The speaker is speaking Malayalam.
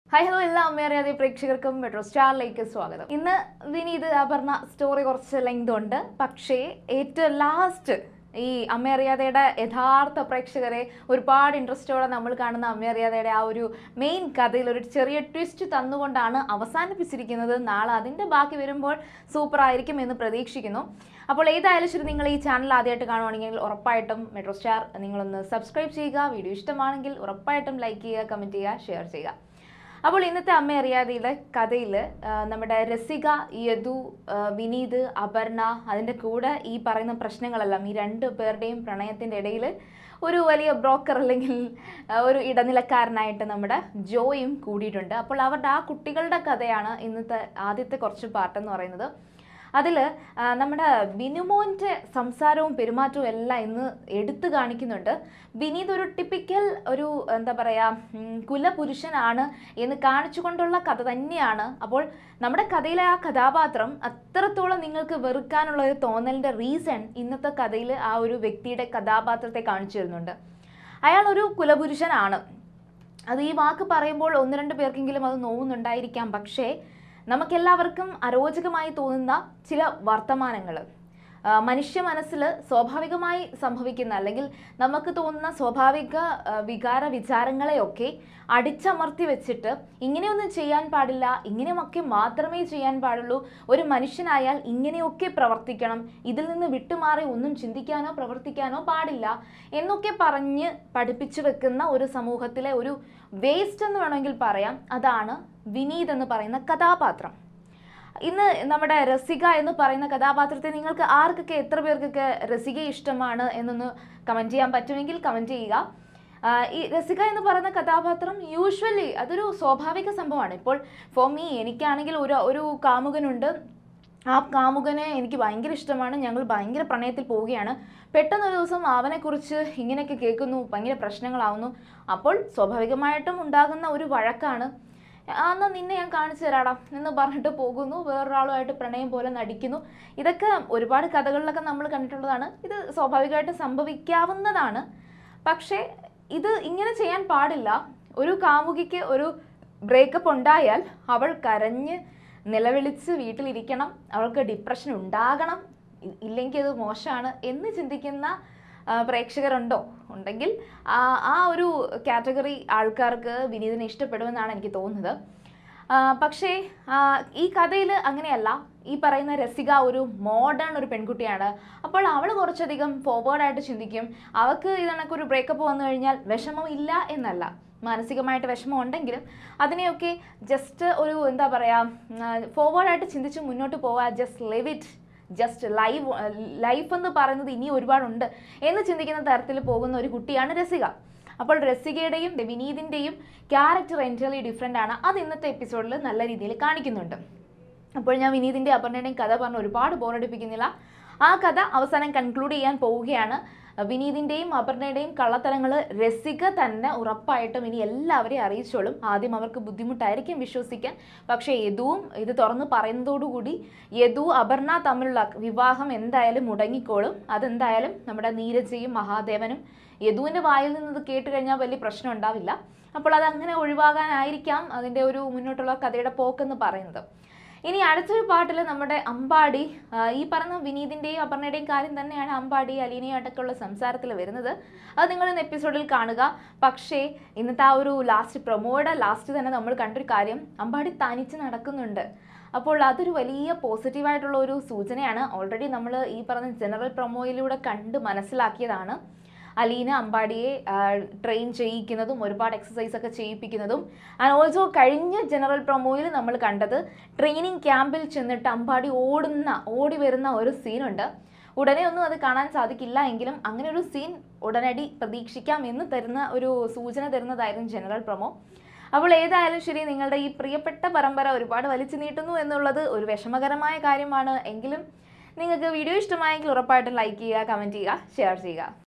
ഹായ് ഹലോ എല്ലാ അമ്മയറിയാതെ പ്രേക്ഷകർക്കും മെട്രോ സ്റ്റാറിലേക്ക് സ്വാഗതം ഇന്ന് വിനീത് അപർണ സ്റ്റോറി കുറച്ച് ലെങ്ത് ഉണ്ട് പക്ഷേ ഏറ്റവും ലാസ്റ്റ് ഈ അമ്മയറിയാതെയുടെ യഥാർത്ഥ പ്രേക്ഷകരെ ഒരുപാട് ഇൻട്രസ്റ്റോടെ നമ്മൾ കാണുന്ന അമ്മയറിയാതെയുടെ ആ ഒരു മെയിൻ കഥയിൽ ഒരു ചെറിയ ട്വിസ്റ്റ് തന്നുകൊണ്ടാണ് അവസാനിപ്പിച്ചിരിക്കുന്നത് നാളെ അതിൻ്റെ ബാക്കി വരുമ്പോൾ സൂപ്പർ ആയിരിക്കും എന്ന് പ്രതീക്ഷിക്കുന്നു അപ്പോൾ ഏതായാലും ശരി നിങ്ങൾ ഈ ചാനൽ ആദ്യമായിട്ട് കാണുവാണെങ്കിൽ ഉറപ്പായിട്ടും മെട്രോ സ്റ്റാർ നിങ്ങളൊന്ന് സബ്സ്ക്രൈബ് ചെയ്യുക വീഡിയോ ഇഷ്ടമാണെങ്കിൽ ഉറപ്പായിട്ടും ലൈക്ക് ചെയ്യുക കമൻറ്റ് ചെയ്യുക ഷെയർ ചെയ്യുക അപ്പോൾ ഇന്നത്തെ അമ്മ അറിയാതെയുള്ള കഥയിൽ നമ്മുടെ രസിക യദു ആ, വിനീത് അപർണ അതിൻ്റെ കൂടെ ഈ പറയുന്ന പ്രശ്നങ്ങളെല്ലാം ഈ രണ്ട് പേരുടെയും പ്രണയത്തിൻ്റെ ഇടയിൽ ഒരു വലിയ ബ്രോക്കർ അല്ലെങ്കിൽ ആ, ഒരു ഇടനിലക്കാരനായിട്ട് നമ്മുടെ ജോയും കൂടിയിട്ടുണ്ട് അപ്പോൾ അവരുടെ ആ കുട്ടികളുടെ കഥയാണ് ഇന്നത്തെ ആദ്യത്തെ കുറച്ച് പാട്ടെന്ന് പറയുന്നത് അതിൽ നമ്മുടെ ബിനുമോൻ്റെ സംസാരവും പെരുമാറ്റവും എല്ലാം ഇന്ന് എടുത്തു കാണിക്കുന്നുണ്ട് വിനീത് ഒരു ടിപ്പിക്കൽ ഒരു എന്താ പറയുക കുലപുരുഷനാണ് എന്ന് കാണിച്ചുകൊണ്ടുള്ള കഥ തന്നെയാണ് അപ്പോൾ നമ്മുടെ കഥയിലെ ആ കഥാപാത്രം അത്രത്തോളം നിങ്ങൾക്ക് വെറുക്കാനുള്ള ഒരു തോന്നലിൻ്റെ റീസൺ ഇന്നത്തെ കഥയിൽ ആ ഒരു വ്യക്തിയുടെ കഥാപാത്രത്തെ കാണിച്ചു തരുന്നുണ്ട് അയാൾ ഒരു കുലപുരുഷനാണ് അത് ഈ വാക്ക് പറയുമ്പോൾ ഒന്ന് രണ്ട് പേർക്കെങ്കിലും അത് നോവുന്നുണ്ടായിരിക്കാം പക്ഷേ നമുക്കെല്ലാവർക്കും അരോചകമായി തോന്നുന്ന ചില വർത്തമാനങ്ങൾ മനുഷ്യ മനസ്സിൽ സ്വാഭാവികമായി സംഭവിക്കുന്ന അല്ലെങ്കിൽ നമുക്ക് തോന്നുന്ന സ്വാഭാവിക ആ, വികാര വിചാരങ്ങളെയൊക്കെ അടിച്ചമർത്തി വെച്ചിട്ട് ഇങ്ങനെയൊന്നും ചെയ്യാൻ പാടില്ല ഇങ്ങനെയൊക്കെ മാത്രമേ ചെയ്യാൻ പാടുള്ളൂ ഒരു മനുഷ്യനായാൽ ഇങ്ങനെയൊക്കെ പ്രവർത്തിക്കണം ഇതിൽ നിന്ന് വിട്ടുമാറി ഒന്നും ചിന്തിക്കാനോ പ്രവർത്തിക്കാനോ പാടില്ല എന്നൊക്കെ പറഞ്ഞ് പഠിപ്പിച്ചു വെക്കുന്ന ഒരു സമൂഹത്തിലെ ഒരു വേസ്റ്റ് എന്ന് വേണമെങ്കിൽ പറയാം അതാണ് വിനീത് എന്ന് പറയുന്ന കഥാപാത്രം ഇന്ന് നമ്മുടെ രസിക എന്ന് പറയുന്ന കഥാപാത്രത്തെ നിങ്ങൾക്ക് ആർക്കൊക്കെ എത്ര പേർക്കൊക്കെ രസിക ഇഷ്ടമാണ് എന്നൊന്ന് കമൻറ്റ് ചെയ്യാൻ പറ്റുമെങ്കിൽ കമൻറ്റ് ചെയ്യുക ആ, ഈ രസിക എന്ന് പറയുന്ന കഥാപാത്രം യൂഷ്വലി അതൊരു സ്വാഭാവിക സംഭവമാണ് ഇപ്പോൾ ഫോർ മീ എനിക്കാണെങ്കിൽ ഒരു ഒരു കാമുകനുണ്ട് ആ കാമുകനെ എനിക്ക് ഭയങ്കര ഇഷ്ടമാണ് ഞങ്ങൾ ഭയങ്കര പ്രണയത്തിൽ പോവുകയാണ് പെട്ടെന്ന് ഒരു ദിവസം അവനെക്കുറിച്ച് ഇങ്ങനെയൊക്കെ കേൾക്കുന്നു ഭയങ്കര പ്രശ്നങ്ങളാവുന്നു അപ്പോൾ സ്വാഭാവികമായിട്ടും ഉണ്ടാകുന്ന ഒരു വഴക്കാണ് ആ, എന്നാ നിന്നെ ഞാൻ കാണിച്ചു തരാടാ എന്ന് പറഞ്ഞിട്ട് പോകുന്നു വേറൊരാളുമായിട്ട് പ്രണയം പോലെ നടിക്കുന്നു ഇതൊക്കെ ഒരുപാട് കഥകളിലൊക്കെ നമ്മൾ കണ്ടിട്ടുള്ളതാണ് ഇത് സ്വാഭാവികമായിട്ട് സംഭവിക്കാവുന്നതാണ് പക്ഷേ ഇത് ഇങ്ങനെ ചെയ്യാൻ പാടില്ല ഒരു കാമുകിക്ക് ഒരു ബ്രേക്കപ്പ് ഉണ്ടായാൽ അവൾ കരഞ്ഞ് നിലവിളിച്ച് വീട്ടിലിരിക്കണം അവൾക്ക് ഡിപ്രഷൻ ഉണ്ടാകണം ഇ- ഇല്ലെങ്കിൽ അത് മോശമാണ് എന്ന് ചിന്തിക്കുന്ന ആ, പ്രേക്ഷകരുണ്ടോ ഉണ്ടെങ്കിൽ ആ ആ ഒരു കാറ്റഗറി ആൾക്കാർക്ക് വിനീതിനെ ഇഷ്ടപ്പെടുമെന്നാണ് എനിക്ക് തോന്നുന്നത് ആ, പക്ഷേ ആ, ഈ കഥയിൽ അങ്ങനെയല്ല ഈ പറയുന്ന രസിക ഒരു മോഡേൺ ഒരു പെൺകുട്ടിയാണ് അപ്പോൾ അവൾ കുറച്ചധികം ഫോർവേഡായിട്ട് ചിന്തിക്കും അവൾക്ക് ഇതണക്കൊരു ബ്രേക്കപ്പ് വന്നു കഴിഞ്ഞാൽ വിഷമം ഇല്ല എന്നല്ല മാനസികമായിട്ട് വിഷമം ഉണ്ടെങ്കിലും അതിനെയൊക്കെ ജസ്റ്റ് ഒരു എന്താ പറയുക ഫോർവേഡായിട്ട് ചിന്തിച്ച് മുന്നോട്ട് പോവുക just live it just live life എന്ന് പറയുന്നത് ഇനി ഒരുപാടുണ്ട് എന്ന് ചിന്തിക്കുന്ന തരത്തിൽ പോകുന്ന ഒരു കുട്ടിയാണ് രസിക അപ്പോൾ രസികയുടെയും വിനീതിൻ്റെയും ക്യാരക്ടർ എൻറ്റയർലി ഡിഫറെൻ്റ് ആണ് അത് ഇന്നത്തെ എപ്പിസോഡിൽ നല്ല രീതിയിൽ കാണിക്കുന്നുണ്ട് അപ്പോൾ ഞാൻ വിനീതിൻ്റെ അപർണയുടെയും കഥ പറഞ്ഞ് ഒരുപാട് ബോറടിപ്പിക്കുന്നില്ല ആ കഥ അവസാനം കൺക്ലൂഡ് ചെയ്യാൻ പോവുകയാണ് വിനീതിൻ്റെയും അപർണയുടെയും കള്ളത്തരങ്ങൾ രസിക തന്നെ ഉറപ്പായിട്ടും ഇനി എല്ലാവരെയും അറിയിച്ചോളും ആദ്യം അവർക്ക് ബുദ്ധിമുട്ടായിരിക്കും വിശ്വസിക്കാൻ പക്ഷേ യദുവും ഇത് തുറന്ന് പറയുന്നതോടുകൂടി യദു അപർണ തമ്മിലുള്ള വിവാഹം എന്തായാലും മുടങ്ങിക്കോളും അതെന്തായാലും നമ്മുടെ നീരജയും മഹാദേവനും യദുവിൻ്റെ വായിൽ നിന്ന് ഇത് കേട്ട് കഴിഞ്ഞാൽ വലിയ പ്രശ്നം ഉണ്ടാവില്ല അപ്പോൾ അതങ്ങനെ ഒഴിവാകാനായിരിക്കാം അതിൻ്റെ ഒരു മുന്നോട്ടുള്ള കഥയുടെ പോക്കെന്ന് പറയുന്നത് ഇനി അടുത്തൊരു പാട്ടിൽ നമ്മുടെ അമ്പാടി ആ, ഈ പറഞ്ഞ വിനീതിൻ്റെയും അപർണയുടെയും കാര്യം തന്നെയാണ് അമ്പാടി അലീനയും അടക്കമുള്ള സംസാരത്തിൽ വരുന്നത് അത് നിങ്ങൾ ഇന്ന് എപ്പിസോഡിൽ കാണുക പക്ഷേ ഇന്നത്തെ ആ ഒരു ലാസ്റ്റ് പ്രൊമോയുടെ ലാസ്റ്റ് തന്നെ നമ്മൾ കണ്ടൊരു കാര്യം അമ്പാടി തനിച്ച് നടക്കുന്നുണ്ട് അപ്പോൾ അതൊരു വലിയ പോസിറ്റീവായിട്ടുള്ള ഒരു സൂചനയാണ് ഓൾറെഡി നമ്മൾ ഈ പറഞ്ഞ ജനറൽ പ്രൊമോയിലൂടെ കണ്ട് മനസ്സിലാക്കിയതാണ് അലീന അമ്പാടിയെ ട്രെയിൻ ചെയ്യിക്കുന്നതും ഒരുപാട് എക്സസൈസ് ഒക്കെ ചെയ്യിപ്പിക്കുന്നതും ആൻഡ് ഓൾസോ കഴിഞ്ഞ ജനറൽ പ്രൊമോയിൽ നമ്മൾ കണ്ടത് ട്രെയിനിങ് ക്യാമ്പിൽ ചെന്നിട്ട് അമ്പാടി ഓടുന്ന ഓടി വരുന്ന ഒരു സീനുണ്ട് ഉടനെ ഒന്നും അത് കാണാൻ സാധിക്കില്ല എങ്കിലും അങ്ങനെ ഒരു സീൻ ഉടനടി പ്രതീക്ഷിക്കാം എന്ന് തരുന്ന ഒരു സൂചന തരുന്നതായിരുന്നു ജനറൽ പ്രൊമോ അപ്പോൾ ഏതായാലും ശരി നിങ്ങളുടെ ഈ പ്രിയപ്പെട്ട പരമ്പര ഒരുപാട് വലിച്ചു നീട്ടുന്നു എന്നുള്ളത് ഒരു വിഷമകരമായ കാര്യമാണ് എങ്കിലും നിങ്ങൾക്ക് വീഡിയോ ഇഷ്ടമായെങ്കിൽ ഉറപ്പായിട്ടും ലൈക്ക് ചെയ്യുക കമൻറ്റ് ചെയ്യുക ഷെയർ ചെയ്യുക